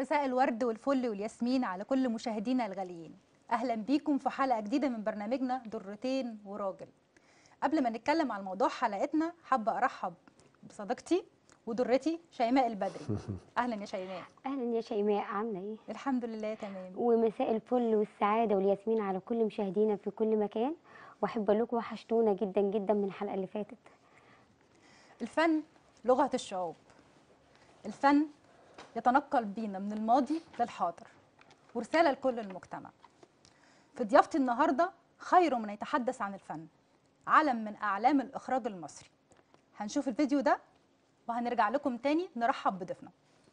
مساء الورد والفل والياسمين على كل مشاهدينا الغاليين اهلا بيكم في حلقه جديده من برنامجنا درتين وراجل قبل ما نتكلم عن موضوع حلقتنا حابه ارحب بصديقتي ودرتي شيماء البدري اهلا يا شيماء اهلا يا شيماء عامله ايه الحمد لله تمام ومساء الفل والسعاده والياسمين على كل مشاهدينا في كل مكان واحب اقول لكم وحشتونا جدا جدا من الحلقه اللي فاتت الفن لغه الشعوب الفن يتنقل بينا من الماضي للحاضر ورساله لكل المجتمع في ضيافتي النهارده خير من يتحدث عن الفن علم من اعلام الاخراج المصري هنشوف الفيديو ده وهنرجع لكم تاني نرحب بضيفنا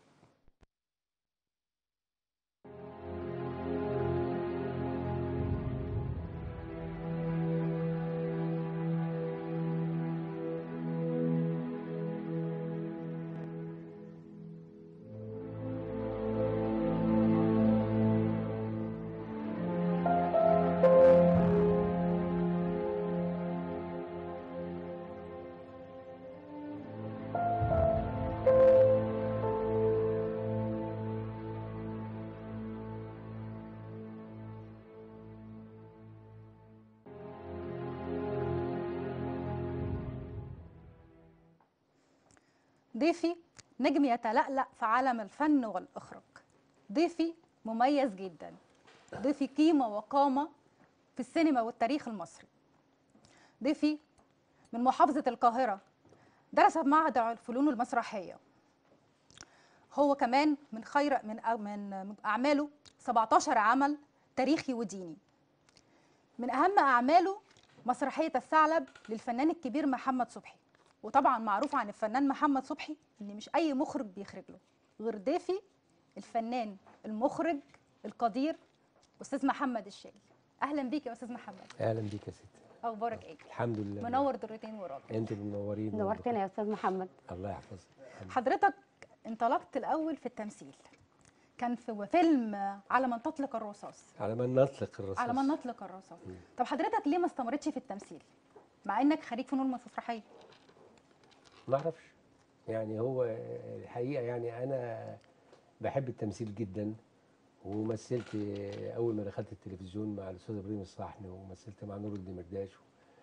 ضيفي نجم يتلألأ في عالم الفن والإخراج ضيفي مميز جدا ضيفي قيمة وقامة في السينما والتاريخ المصري ضيفي من محافظة القاهرة درس في معهد الفنون المسرحية هو كمان من خير من أ- من أعماله 17 عمل تاريخي وديني من أهم أعماله مسرحية الثعلب للفنان الكبير محمد صبحي وطبعا معروف عن الفنان محمد صبحي ان مش اي مخرج بيخرج له غير ضيفي الفنان المخرج القدير استاذ محمد الشالي اهلا بيك يا استاذ محمد اهلا بيك يا ستي اخبارك ايه الحمد لله منور درتين وراك انتوا اللي منورين نورتنا يا استاذ محمد الله يحفظك حضرتك انطلقت الاول في التمثيل كان في فيلم على من تطلق الرصاص على ما نطلق الرصاص على من نطلق الرصاص طب حضرتك ليه ما استمرتش في التمثيل مع انك خريج فنون مسرحيه ما اعرفش يعني هو الحقيقه يعني انا بحب التمثيل جدا ومثلت اول ما دخلت التلفزيون مع الاستاذ ابراهيم الصحن ومثلت مع نور الدمرداش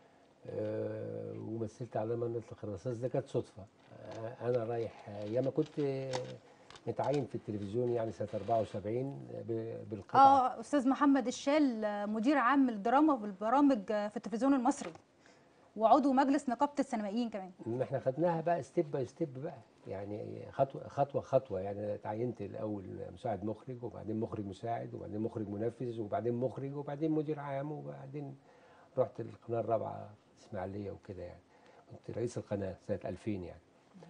آه، ومثلت على ما نطلق الرصاص ده كانت صدفه آه، انا رايح ياما كنت متعين في التلفزيون يعني سنه 74 ب- بالقطعه اه استاذ محمد الشال آه، مدير عام الدراما والبرامج آه، في التلفزيون المصري وعضو مجلس نقابه السينمائيين كمان ان احنا خدناها بقى ستيب باي ستيب بقى يعني خطوه خطوه خطوه يعني اتعينت الاول مساعد مخرج وبعدين مخرج مساعد وبعدين مخرج منفذ وبعدين مخرج وبعدين مدير عام وبعدين رحت القناه الرابعه اسماعيليه وكده يعني كنت رئيس القناه سنه 2000 يعني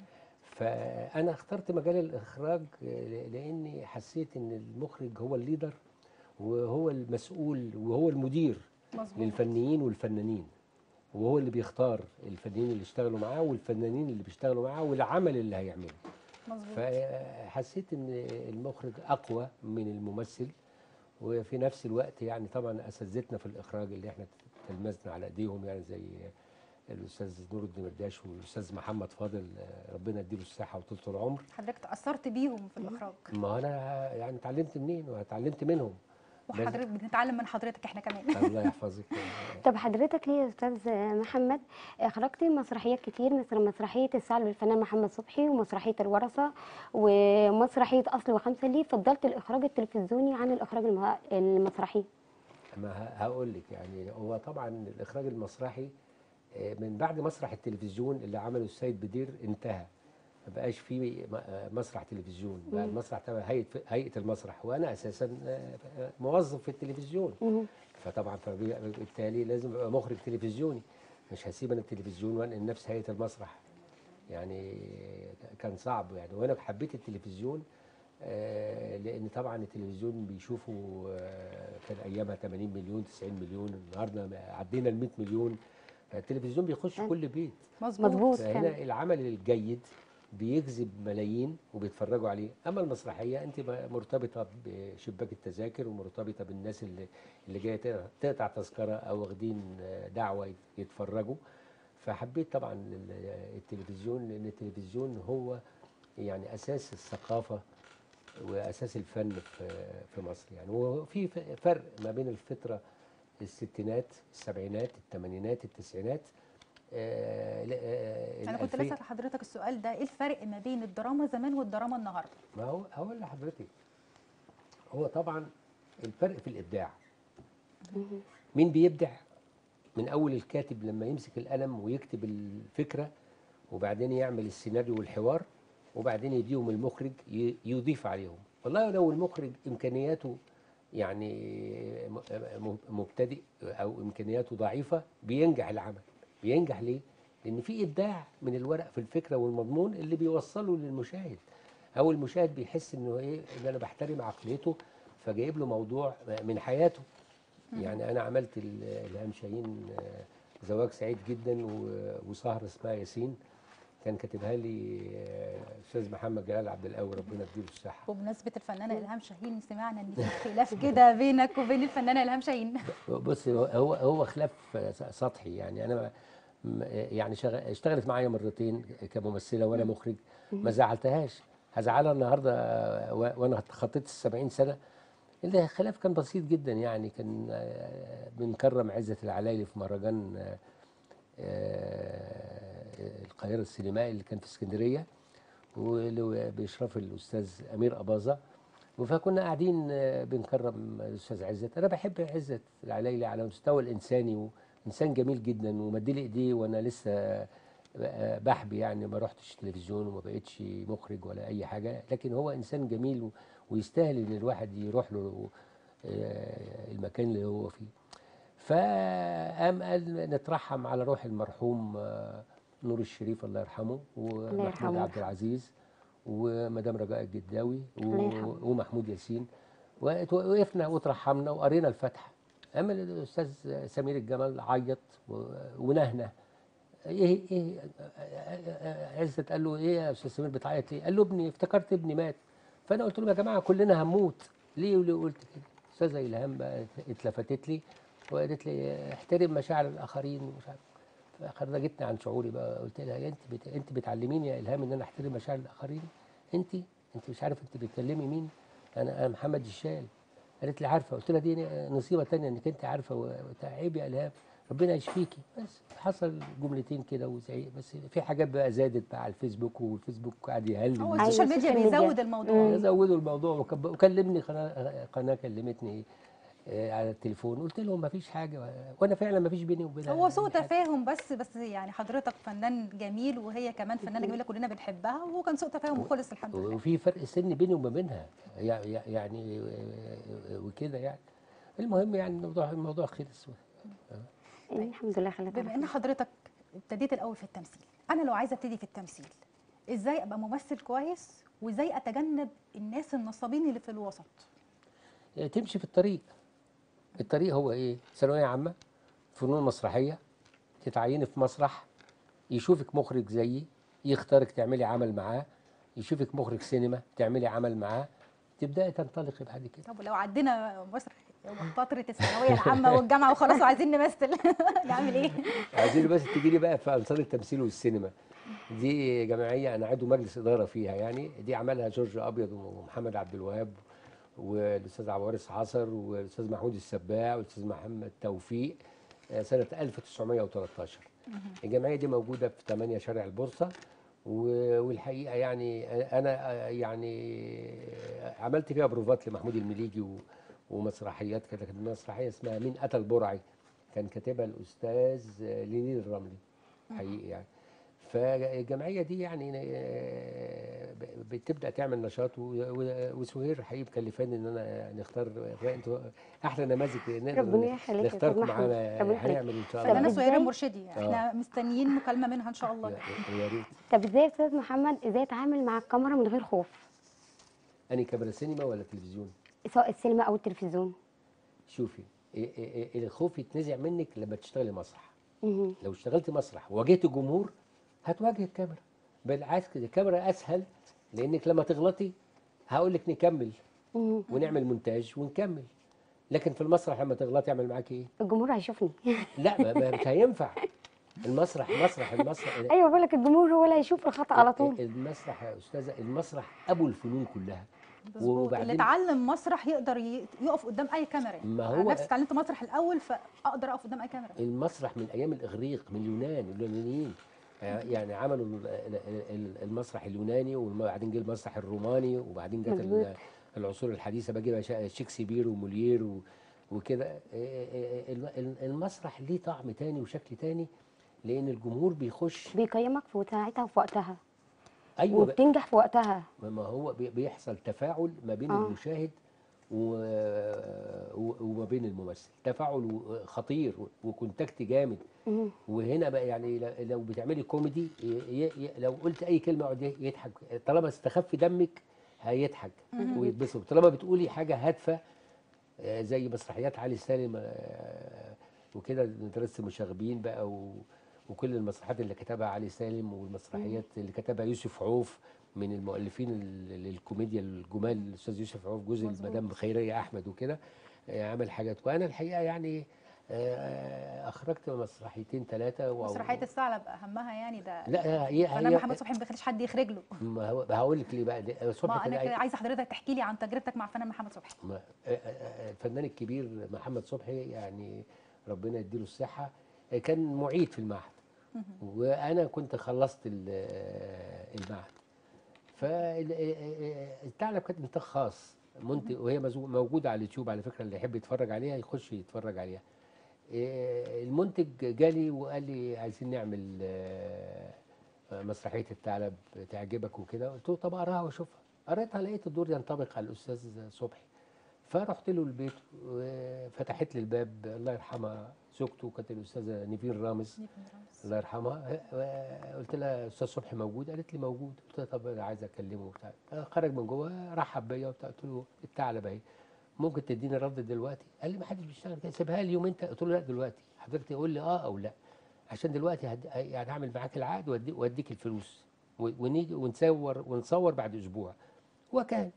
فانا اخترت مجال الاخراج ل- لاني حسيت ان المخرج هو الليدر وهو المسؤول وهو المدير مظبوط للفنيين والفنانين وهو اللي بيختار الفنانين اللي اشتغلوا معاه والفنانين اللي بيشتغلوا معاه والعمل اللي هيعمله مظبوط فحسيت ان المخرج اقوى من الممثل وفي نفس الوقت يعني طبعا اساتذتنا في الاخراج اللي احنا تلمذنا على ايديهم يعني زي الاستاذ نور الدمرداش والاستاذ محمد فاضل ربنا يديله الصحه وطولة العمر حضرتك تاثرت بيهم في الاخراج ما انا يعني اتعلمت منين واتعلمت منهم وحضرتك بنتعلم من حضرتك احنا كمان الله يحفظك طب حضرتك ليه يا استاذ محمد اخرجت مسرحيات كتير مثل مسرحيه الثعلب للفنان محمد صبحي ومسرحيه الورثه ومسرحيه اصل وخمسه ليه فضلت الاخراج التلفزيوني عن الاخراج الم- المسرحي ما ه- هقول لك يعني هو طبعا الاخراج المسرحي آه، من بعد مسرح التلفزيون اللي عمله السيد بدير انتهى ما بقاش في م- آه، مسرح تلفزيون بقى مم. المسرح تبع هيئه هيئه المسرح وانا اساسا آه، آه، موظف في التلفزيون مهم. فطبعا فبالتالي لازم ابقى مخرج تلفزيوني مش هسيب انا التلفزيون وانقل نفسي هيئه المسرح يعني كان صعب يعني وانا حبيت التلفزيون آه، لان طبعا التلفزيون بيشوفوا آه، كان ايامها 80 مليون 90 مليون النهارده عدينا ال 100 مليون فالتلفزيون بيخش أه. كل بيت مظبوط مظبوط فهنا فعلا العمل الجيد بيجذب ملايين وبيتفرجوا عليه اما المسرحيه انت ب- مرتبطه بشباك التذاكر ومرتبطه بالناس اللي اللي جايه تقطع- تقطع تذكره او واخدين آه، دعوه يتفرجوا فحبيت طبعا ال- التلفزيون لان التلفزيون هو يعني اساس الثقافه واساس الفن في في مصر يعني وفي ف- فرق ما بين الفتره الستينات السبعينات الثمانينات التسعينات آه، لا، آه، انا كنت الألفية. لسه لحضرتك السؤال ده ايه الفرق ما بين الدراما زمان والدراما النهارده ما هو هقول لحضرتك هو طبعا الفرق في الابداع مين بيبدع من اول الكاتب لما يمسك القلم ويكتب الفكره وبعدين يعمل السيناريو والحوار وبعدين يديهم المخرج ي- يضيف عليهم والله لو المخرج امكانياته يعني م- م- مبتدئ او امكانياته ضعيفه بينجح العمل بينجح ليه لان في ابداع من الورق في الفكره والمضمون اللي بيوصله للمشاهد او المشاهد بيحس انه ايه ان انا بحترم عقليته فجايب له موضوع من حياته يعني انا عملت ال- الهام شاهين آه، زواج سعيد جدا و- وسهره اسمها ياسين كان كاتبها لي آه، استاذ محمد جلال عبد القوي ربنا يديله الصحه بمناسبه الفنانه الهام شاهين سمعنا ان في خلاف كده بينك وبين الفنانه الهام شاهين بص هو هو هو خلاف سطحي يعني انا م- يعني شغ- اشتغلت معايا مرتين كممثله وانا مخرج ما زعلتهاش هزعلها النهارده و- وانا خطيت ال 70 سنه الخلاف كان بسيط جدا يعني كان آه، بنكرم عزه العلايلي في مهرجان آه، آه، القاهره السينمائي اللي كان في اسكندريه واللي باشراف الاستاذ امير اباظه فكنا قاعدين آه، بنكرم الاستاذ عزت انا بحب عزت العلايلي على المستوى الانساني وانسان جميل جدا ومديلي ايديه وانا لسه آه، بحبي يعني ما رحتش تلفزيون وما بقتش مخرج ولا اي حاجه لكن هو انسان جميل و- ويستاهل ان الواحد يروح له آه، المكان اللي هو فيه فقام قال نترحم على روح المرحوم آه، نور الشريف الله يرحمه ومحمود يرحمه. عبد العزيز ومدام رجاء الجداوي و- الله يرحمه. ومحمود ياسين وت- وقفنا وترحمنا وقرينا الفاتحه اما الاستاذ سمير الجمال عيط و- ونهنه ايه ايه عزت قال له ايه يا استاذ سمير بتعيط ليه؟ قال له ابني افتكرت ابني مات فانا قلت لهم يا جماعه كلنا هنموت ليه وليه قلت كده؟ استاذه الهام بقى اتلفتت لي وقالت لي احترم مشاعر الاخرين ومش عارف فخرجتني عن شعوري بقى قلت لها يا انت بت... انت بتعلميني يا الهام ان انا احترم مشاعر الاخرين انت انت مش عارف انت بتكلمي مين انا انا محمد الشال قالت لي عارفه قلت لها دي نصيبه تانية انك انت عارفه و- عيب يا الهام ربنا يشفيكي بس حصل جملتين كده وزعيق بس في حاجات بقى زادت بقى على الفيسبوك والفيسبوك قاعد يهلل هو أيوة، السوشيال ميديا السوشيال ميديا. بيزود الموضوع زودوا الموضوع وكب- وكلمني قناه قناه كلمتني آه، على التليفون قلت لهم ما فيش حاجه وانا فعلا ما فيش بيني وبينها هو سوء حاجة. تفاهم بس بس يعني حضرتك فنان جميل وهي كمان فنانه جميله كلنا بنحبها وهو كان سوء تفاهم وخلص الحمد لله وفي فرق سن بيني وما بينها يع- يع- يعني آه، وكده يعني المهم يعني الموضوع الموضوع خلص الحمد لله خلت بما ان حضرتك ابتديت الاول في التمثيل انا لو عايزه ابتدي في التمثيل ازاي ابقى ممثل كويس وازاي اتجنب الناس النصابين اللي في الوسط تمشي في الطريق الطريق هو ايه ثانويه عامه فنون مسرحيه تتعيني في مسرح يشوفك مخرج زيي يختارك تعملي عمل معاه يشوفك مخرج سينما تعملي عمل معاه تبداي تنطلقي بعد كده طب ولو عدينا مسرح فتره الثانويه العامه والجامعه وخلاص وعايزين نمثل نعمل ايه عايزين بس تجي لي بقى في انصار التمثيل والسينما دي جمعيه انا عضو مجلس اداره فيها يعني دي عملها جورج ابيض ومحمد عبد الوهاب والاستاذ عوارس عصر والاستاذ محمود السباع والاستاذ محمد توفيق آه، سنه 1913 الجمعيه دي موجوده في 8 شارع البورصه و- والحقيقه يعني انا آه، يعني عملت فيها بروفات لمحمود المليجي و- ومسرحيات كده كانت مسرحيه اسمها مين قتل برعي كان كاتبها الاستاذ لينير الرملي حقيقي يعني فالجمعيه دي يعني آه، ب- بتبدا تعمل نشاط و- و- وسهير حقيقي مكلفاني ان انا نختار انتوا احلى نماذج نقدر ربنا يخليك يا نختاركم أستاذ محمود. معانا ربنا يخليك. هنعمل ان شاء طب فنانه الله سهير إزاي؟ المرشدي احنا مستنيين مكالمه منها ان شاء الله يا- يا ريت طب ازاي يا استاذ محمد ازاي اتعامل مع الكاميرا من غير خوف اني كاميرا سينما ولا تلفزيون سواء السينما او التلفزيون شوفي إيه- إيه- إيه الخوف يتنزع منك لما تشتغلي مسرح مهم. لو اشتغلت مسرح وواجهت الجمهور هتواجه الكاميرا بالعكس الكاميرا اسهل لانك لما تغلطي هقول لك نكمل مهم. ونعمل مونتاج ونكمل لكن في المسرح لما تغلطي يعمل معاك ايه؟ الجمهور هيشوفني لا ما- ما مش هينفع المسرح مسرح المسرح ايوه بقول لك الجمهور هو اللي هيشوف الخطا على طول المسرح يا استاذه المسرح ابو الفنون كلها مظبوط اللي وبعدين اتعلم مسرح يقدر ي- يقف قدام اي كاميرا يعني. ما انا هو- نفسي اتعلمت مسرح الاول فاقدر اقف قدام اي كاميرا المسرح من ايام الاغريق من اليونان اليونانيين آه، يعني عملوا ال- ال- ال- المسرح اليوناني وبعدين جه المسرح الروماني وبعدين جت مظبوط. ال- العصور الحديثه بقى جه شا- شكسبير وموليير و- وكده آه، آه، ال- ال- المسرح ليه طعم تاني وشكل تاني لان الجمهور بيخش بيقيمك في ساعتها وفي وقتها ايوه بقى، وبتنجح في وقتها ما هو بي- بيحصل تفاعل ما بين آه. المشاهد و... و- وما بين الممثل تفاعل خطير وكونتاكت جامد مم. وهنا بقى يعني ل- لو بتعملي كوميدي ي- ي- ي- لو قلت اي كلمه يقعد ي- يضحك طالما استخف دمك هيضحك ويتبسط طالما بتقولي حاجه هادفه آه، زي مسرحيات علي سالم آه، وكده مدرسه المشاغبين بقى و وكل المسرحيات اللي كتبها علي سالم والمسرحيات اللي كتبها يوسف عوف من المؤلفين ال- للكوميديا الجمال الاستاذ يوسف عوف جوز مظبوط. المدام خيريه احمد وكده آه، عمل حاجات وانا الحقيقه يعني آه، اخرجت مسرحيتين ثلاثه مسرحيه الثعلب اهمها يعني ده لا هي فنان هي محمد صبحي ما بيخليش حد يخرج له ما هو هقول لك ليه بقى ليه- ما صبحي انا كان كده أي- عايزه حضرتك تحكي لي عن تجربتك مع فنان محمد صبحي ما- آه، آه، آه، الفنان الكبير محمد صبحي يعني ربنا يديله الصحة آه، كان معيد في المعهد وأنا كنت خلصت ال- آه، المعهد فالثعلب كانت إنتاج خاص منتج وهي مزو- موجودة على اليوتيوب على فكرة اللي يحب يتفرج عليها يخش يتفرج عليها آه، المنتج جالي وقال لي عايزين نعمل آه، مسرحية الثعلب تعجبك وكده قلت له طب أقراها وأشوفها قريتها لقيت الدور ينطبق على الأستاذ صبحي فرحت له البيت وفتحت لي الباب الله يرحمها زوجته كانت الاستاذه نيفين رامز الله يرحمها آه، قلت لها استاذ صبحي موجود قالت لي موجود قلت لها طب انا عايز اكلمه وبتاع آه، خرج من جوه رحب بيا وبتاع قلت له الثعلب اهي ممكن تديني رد دلوقتي قال لي ما حدش بيشتغل كده سيبها لي يوم انت قلت له لا دلوقتي حضرتك تقول لي اه او لا عشان دلوقتي هد... يعني هعمل معاك العقد وأدي- واديك الفلوس و- ونيجي ونصور ونصور بعد اسبوع وكان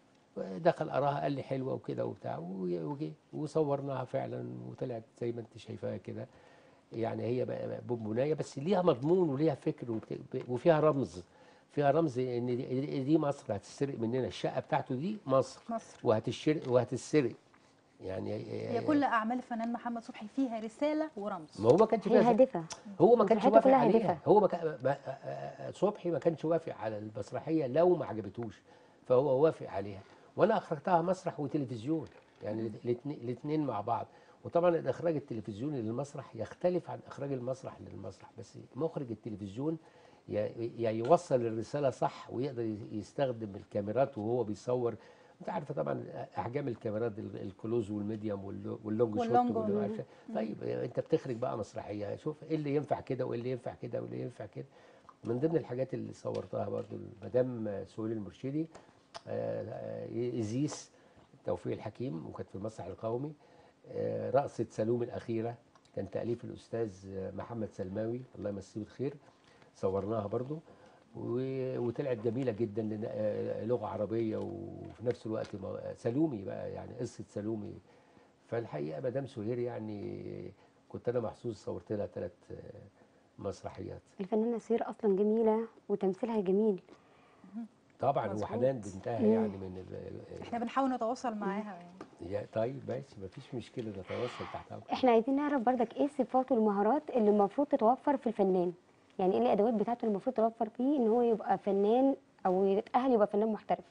دخل قراها قال لي حلوه وكده وبتاع و- وجي وصورناها فعلا وطلعت زي ما انت شايفاها كده يعني هي بقى بونبونايه بس ليها مضمون وليها فكر وبت- وفيها رمز فيها رمز ان دي, دي مصر هتسرق مننا الشقه بتاعته دي مصر مصر وهتشرق وهتسرق يعني هي كل اعمال الفنان محمد صبحي فيها رساله ورمز ما هو ما كانش هي فيها هادفه هو ما كانش مسرحيته وافق كلها عليها هادفة. هو ما كان ما- آه، آه، صبحي ما كانش وافق على المسرحيه لو ما عجبتوش فهو وافق عليها وانا اخرجتها مسرح وتلفزيون يعني الاثنين مع بعض وطبعا الاخراج التلفزيوني للمسرح يختلف عن اخراج المسرح للمسرح بس مخرج التلفزيون ي- يا يوصل الرساله صح ويقدر ي- يستخدم الكاميرات وهو بيصور انت عارفه طبعا احجام الكاميرات ال- الكلوز والميديوم واللو- واللونج شوت واللونج واللي وال- عارفة. طيب انت بتخرج بقى مسرحيه شوف ايه اللي ينفع كده وايه اللي ينفع كده وايه اللي ينفع كده من ضمن الحاجات اللي صورتها برضو المدام سهيل المرشدي آه، آه، ازيس توفيق الحكيم وكانت في المسرح القومي آه، رقصة سلوم الأخيرة كان تأليف الأستاذ محمد سلماوي الله يمسيه بالخير صورناها برضو و- وطلعت جميلة جدا لأن آه، لغة عربية وفي نفس الوقت م- سلومي بقى يعني قصة سلومي فالحقيقة مدام سهير يعني كنت أنا محظوظ صورت لها ثلاث مسرحيات الفنانه سير اصلا جميله وتمثيلها جميل طبعا مظبوط. وحنان بنتها مم. يعني من ال- احنا بنحاول نتواصل معاها يعني يا طيب ماشي مفيش مشكلة نتواصل تحت أمرك احنا عايزين نعرف بردك ايه الصفات والمهارات اللي المفروض تتوفر في الفنان يعني ايه الادوات بتاعته اللي المفروض تتوفر فيه ان هو يبقى فنان او يتاهل يبقى فنان محترف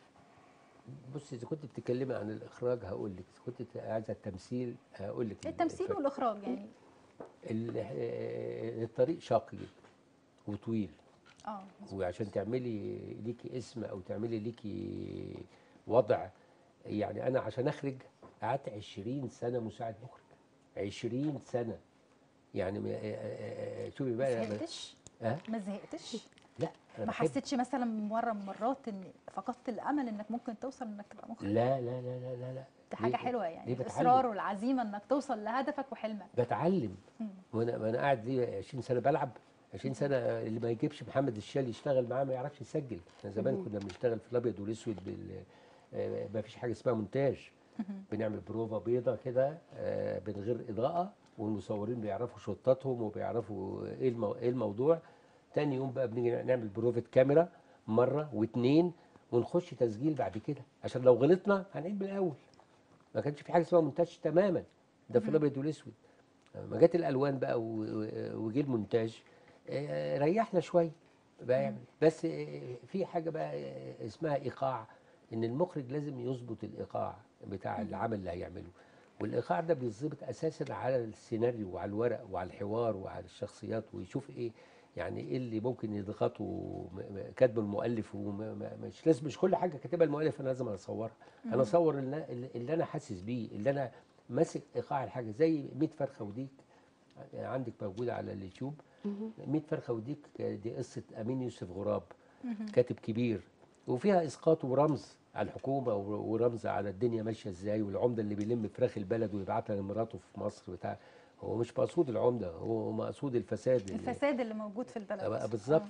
بص اذا كنت بتتكلمي عن الاخراج هقول لك اذا كنت عايزه التمثيل هقول لك التمثيل الفرق. والاخراج يعني ال- آه، الطريق شاق جدا وطويل اه وعشان تعملي ليكي اسم او تعملي ليكي وضع يعني انا عشان اخرج قعدت 20 سنه مساعد مخرج 20 سنه يعني ما- آه، آه، آه، شوفي ما بقى زهقتش أه؟ ما زهقتش لا أنا ما بحب- حسيتش مثلا مره من مرات ان فقدت الامل انك ممكن توصل انك تبقى مخرج لا لا لا لا لا لا دي حاجه ليه- حلوه ليه يعني بتعلم؟ الاصرار والعزيمه انك توصل لهدفك وحلمك بتعلم مم. وانا وانا قاعد لي 20 سنه بلعب 20 سنه اللي ما يجيبش محمد الشال يشتغل معاه ما يعرفش يسجل احنا زمان كنا بنشتغل في الابيض والاسود بال آه، ما فيش حاجه اسمها مونتاج بنعمل بروفا بيضه كده آه، من غير اضاءه والمصورين بيعرفوا شطاتهم وبيعرفوا ايه المو... ايه الموضوع تاني يوم بقى بنيجي نعمل بروفة كاميرا مره واتنين ونخش تسجيل بعد كده عشان لو غلطنا هنعيد من الاول ما كانش في حاجه اسمها مونتاج تماما ده في الابيض والاسود ما جت الالوان بقى و- و- وجه المونتاج آه، ريحنا شويه بقى يعمل بس آه، في حاجه بقى آه، اسمها ايقاع ان المخرج لازم يظبط الايقاع بتاع العمل اللي هيعمله والايقاع ده بيتظبط اساسا على السيناريو وعلى الورق وعلى الحوار وعلى الشخصيات ويشوف ايه يعني ايه اللي ممكن يضغطه م- م- كاتبه المؤلف ومش لازم مش كل حاجه كاتبها المؤلف انا لازم اصورها انا اصور اللي, اللي انا حاسس بيه اللي انا ماسك ايقاع الحاجه زي 100 فرخه وديك عندك موجوده على اليوتيوب 100 فرخه وديك دي قصه امين يوسف غراب كاتب كبير وفيها اسقاط ورمز على الحكومه ور- ورمز على الدنيا ماشيه ازاي والعمده اللي بيلم فراخ البلد ويبعتها لمراته في مصر بتاع هو مش مقصود العمده هو مقصود الفساد اللي- الفساد اللي موجود في البلد بقى بالظبط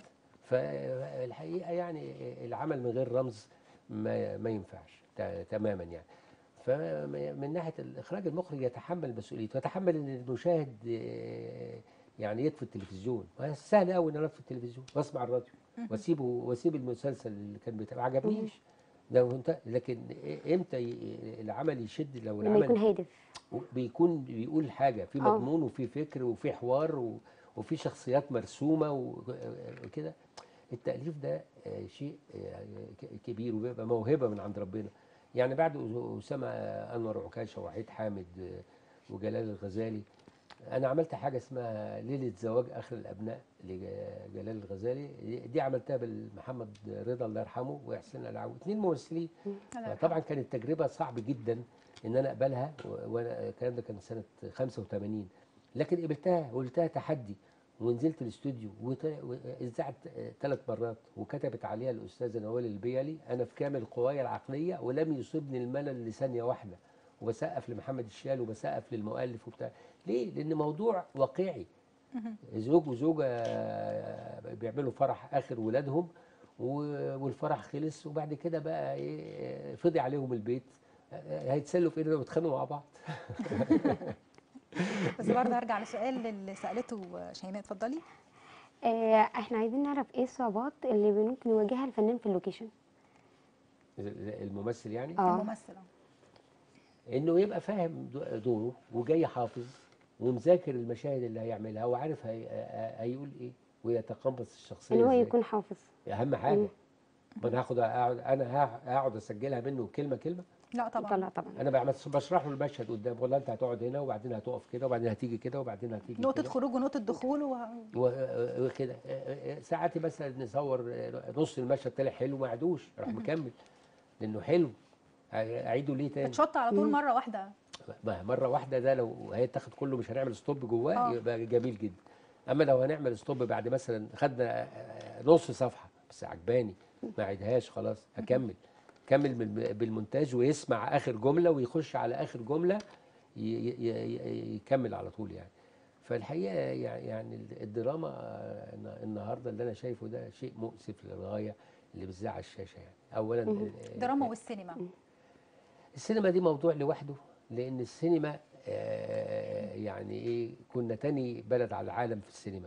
فالحقيقه يعني العمل من غير رمز ما ما ينفعش ت- تماما يعني فمن ناحيه الاخراج المخرج يتحمل مسؤوليته يتحمل ان المشاهد آه، يعني يطفي التلفزيون سهل قوي ان انا اطفي التلفزيون واسمع الراديو واسيبه واسيب المسلسل اللي كان بتاع ما عجبنيش لو انت لكن امتى ي- العمل يشد لو لما يكون العمل هادف بيكون بيقول حاجه في آه. مضمون وفي فكر وفي حوار و- وفي شخصيات مرسومه و- وكده التاليف ده آه، شيء آه، ك- كبير وبيبقى موهبه من عند ربنا يعني بعد أس- اسامه انور عكاشه ووحيد حامد آه، وجلال الغزالي انا عملت حاجه اسمها ليله زواج اخر الابناء لجلال الغزالي دي عملتها بالمحمد رضا الله يرحمه وحسين العوي اثنين ممثلين طبعا كانت تجربه صعب جدا ان انا اقبلها و- وانا الكلام ده كان سنه 85 لكن قبلتها وقلتها تحدي ونزلت الاستوديو وت- واذاعت ثلاث مرات وكتبت عليها الاستاذه نوال البيلي انا في كامل قواي العقليه ولم يصبني الملل لثانيه واحده وبسقف لمحمد الشال وبسقف للمؤلف وبتاع ليه؟ لان موضوع واقعي زوج وزوجه بيعملوا فرح اخر ولادهم و- والفرح خلص وبعد كده بقى ايه فضي عليهم البيت هيتسلوا في ايه ويتخانقوا مع بعض بس برضه هرجع لسؤال اللي سالته شيماء اتفضلي آه، احنا عايزين نعرف ايه الصعوبات اللي ممكن يواجهها الفنان في اللوكيشن الممثل يعني اه الممثل آه. انه يبقى فاهم دو- دوره وجاي حافظ ومذاكر المشاهد اللي هيعملها وعارف هي هيقول ايه ويتقمص الشخصيه ان هو إزاي. يكون حافظ اهم حاجه ما انا هاخد اقعد انا ها- هقعد اسجلها منه كلمه كلمه لا طبعا طلع طبعا انا بعمل بشرح له المشهد قدام والله انت هتقعد هنا وبعدين هتقف كده وبعدين هتيجي كده وبعدين هتيجي نقطه كده. خروج ونقطه دخول و... و- وكده ساعات مثلا نصور نص المشهد طلع حلو ما عدوش اروح مكمل لانه حلو اعيده ليه تاني بتشط على طول مره واحده ما مره واحده ده لو هيتاخد كله مش هنعمل ستوب جواه آه. يبقى جميل جدا اما لو هنعمل ستوب بعد مثلا خدنا نص صفحه بس عجباني ما عيدهاش خلاص هكمل كمل بال- بالمونتاج ويسمع اخر جمله ويخش على اخر جمله ي- ي- ي- يكمل على طول يعني فالحقيقه يع- يعني الدراما آه، الن- النهارده اللي انا شايفه ده شيء مؤسف للغايه اللي بتذاع على الشاشه يعني اولا ال- الدراما والسينما السينما دي موضوع لوحده لان السينما آه، يعني ايه كنا تاني بلد على العالم في السينما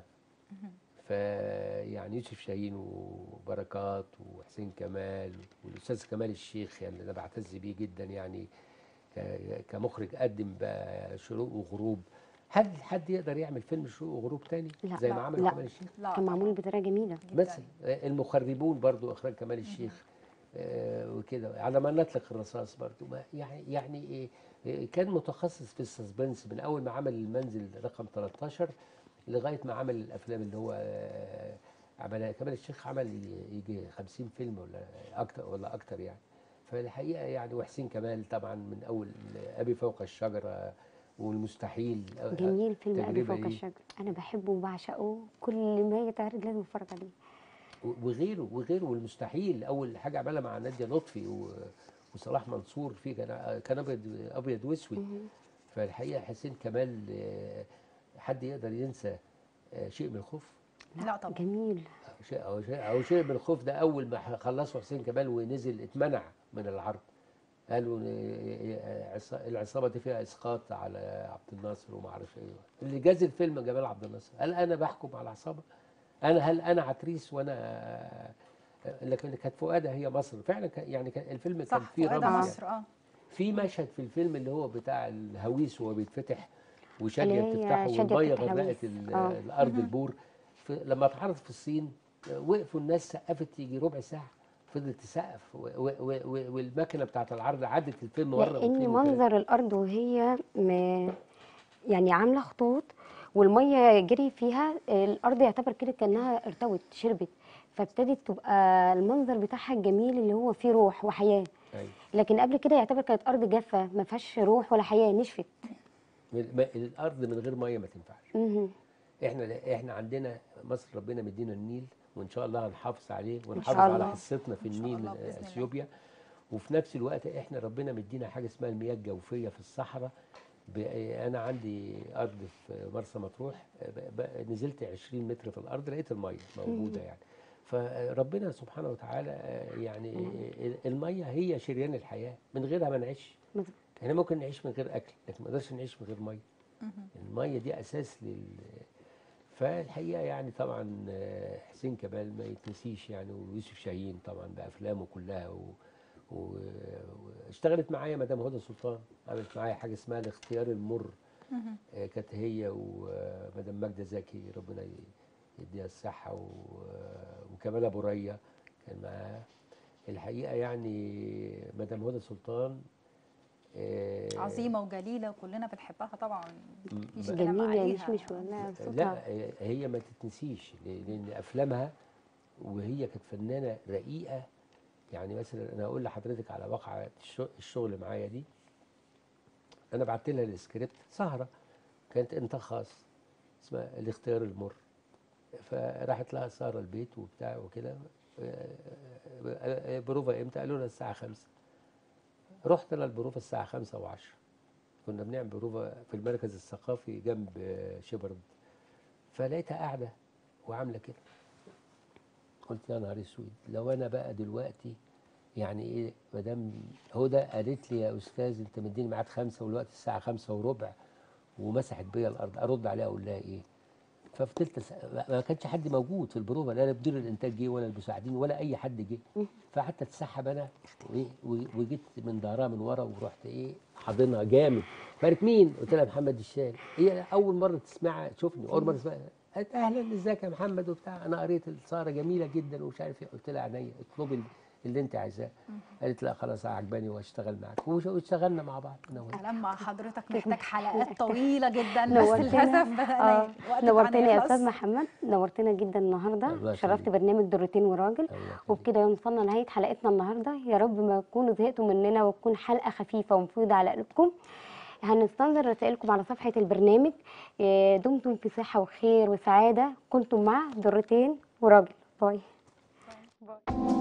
فيعني يوسف شاهين وبركات وحسين كمال والاستاذ كمال الشيخ يعني انا بعتز بيه جدا يعني ك- كمخرج قدم بقى شروق وغروب حد حد يقدر يعمل فيلم شروق وغروب تاني لا، زي لا، ما عمل لا. كمال الشيخ لا كان معمول بطريقه جميله جداً. مثلا المخربون برضو اخراج كمال الشيخ آه، وكده على ما نطلق الرصاص برضو ما يعني يعني إيه إيه، كان متخصص في السسبنس من اول ما عمل المنزل رقم 13 لغايه ما عمل الافلام اللي هو آه، عمل كمال الشيخ عمل يجي 50 فيلم ولا اكتر ولا اكتر يعني فالحقيقه يعني وحسين كمال طبعا من اول ابي فوق الشجره والمستحيل جميل فيلم ابي تجربة فوق ليه. الشجر انا بحبه وبعشقه كل ما يتعرض لازم اتفرج عليه وغيره وغيره والمستحيل اول حاجه عملها مع ناديه لطفي و- وصلاح منصور في كان كان ابيض ابيض واسود فالحقيقه حسين كمال آه، حد يقدر ينسى آه، شيء من الخوف لا طبعا جميل شيء او شيء او شيء من الخوف ده اول ما خلصوا حسين كمال ونزل اتمنع من العرض قالوا آه، عص- العصابه دي فيها اسقاط على عبد الناصر وما اعرفش ايه اللي جاز الفيلم جمال عبد الناصر قال انا بحكم على العصابه انا هل انا عتريس وانا لكن كانت فؤاده هي مصر فعلا كان يعني كان الفيلم كان صح فيه فؤاد رمز يعني. مصر اه في مشهد في الفيلم اللي هو بتاع الهويس وهو بيتفتح اللي وشاديه هي بتفتحه شادية والميه بتفتح غرقت الهويس. ال- آه. الارض البور في لما اتعرض في الصين آه، وقفوا الناس سقفت يجي ربع ساعه فضلت تسقف و- و- و- والماكينه بتاعت العرض عدت الفيلم مره لان واثنين وثلاثه منظر الارض وهي م... يعني عامله خطوط والميه جري فيها الارض يعتبر كده كانها ارتوت شربت فابتدت تبقى المنظر بتاعها الجميل اللي هو فيه روح وحياه أيوة. لكن قبل كده يعتبر كانت ارض جافه ما فيهاش روح ولا حياه نشفت ما- الارض من غير ميه ما تنفعش مهم. احنا احنا عندنا مصر ربنا مدينا النيل وان شاء الله هنحافظ عليه شاء ونحافظ على الله. حصتنا في إن شاء النيل الله من بإذن الله. اثيوبيا وفي نفس الوقت احنا ربنا مدينا حاجه اسمها المياه الجوفيه في الصحراء ب- انا عندي ارض في مرسى مطروح ب- ب- نزلت 20 متر في الارض لقيت الميه موجوده يعني فربنا سبحانه وتعالى آه، يعني الميه هي شريان الحياه من غيرها ما نعيش مظبوط. احنا ممكن نعيش من غير اكل لكن ما نقدرش نعيش من غير ميه الميه دي اساس لل فالحقيقه يعني طبعا آه، حسين كمال ما يتنسيش يعني ويوسف شاهين طبعا بافلامه كلها و... و... واشتغلت معايا مدام هدى سلطان عملت معايا حاجه اسمها الاختيار المر آه، كانت هي ومدام ماجده زكي ربنا ي- يديها الصحه و... وكمال ابو ريا كان معاها الحقيقه يعني مدام هدى سلطان آه، عظيمه وجليله وكلنا بنحبها طبعا مفيش م- كلام جميل يا عليها. مش مش ولا لا صوتها هي ما تتنسيش لان افلامها وهي كانت فنانه رقيقه يعني مثلا انا اقول لحضرتك على واقعه الش- الشغل معايا دي انا بعت لها السكريبت سهره كانت انتاج خاص اسمها الاختيار المر فراحت لها ساره البيت وبتاع وكده آه، آه، بروفا امتى قالوا لها الساعه 5 رحت انا البروفا الساعه 5 و10 كنا بنعمل بروفا في المركز الثقافي جنب آه، شبرد فلقيتها قاعده وعامله كده قلت يا نهار اسود لو انا بقى دلوقتي يعني ايه مدام هدى قالت لي يا استاذ انت مديني ميعاد خمسه والوقت الساعه خمسة وربع ومسحت بيا الارض ارد عليها اقول لها ايه ففضلت أس- ما- ما كانش حد موجود في البروفه لا مدير الانتاج جه ولا المساعدين ولا اي حد جه فقعدت اتسحب انا وإيه و- وجيت من ظهرها من ورا ورحت ايه حاضنها جامد قالت مين؟ قلت لها محمد الشاي هي اول مره تسمعها تشوفني اول مره تسمعها قالت اهلا ازيك يا محمد وبتاع انا قريت السهره جميله جدا ومش عارف ايه قلت لها عينيا اطلبي اللي انت عايزاه قالت لا خلاص عجباني واشتغل معاك وش- واشتغلنا مع بعض انا وهي. كلام مع حضرتك محتاج حلقات طويله جدا بس نورتنا. للاسف بدأنا آه، وقت نورتنا يا يخلص. استاذ محمد نورتنا جدا الله النهارده شرفت يخليك. برنامج درتين وراجل الله يخليك. وبكده وصلنا لنهايه حلقتنا النهارده يا رب ما تكونوا زهقتوا مننا وتكون حلقه خفيفه ومفيده على قلوبكم هنستنظر رسائلكم على صفحه البرنامج إيه، دمتم في صحه وخير وسعاده كنتم مع درتين وراجل باي باي.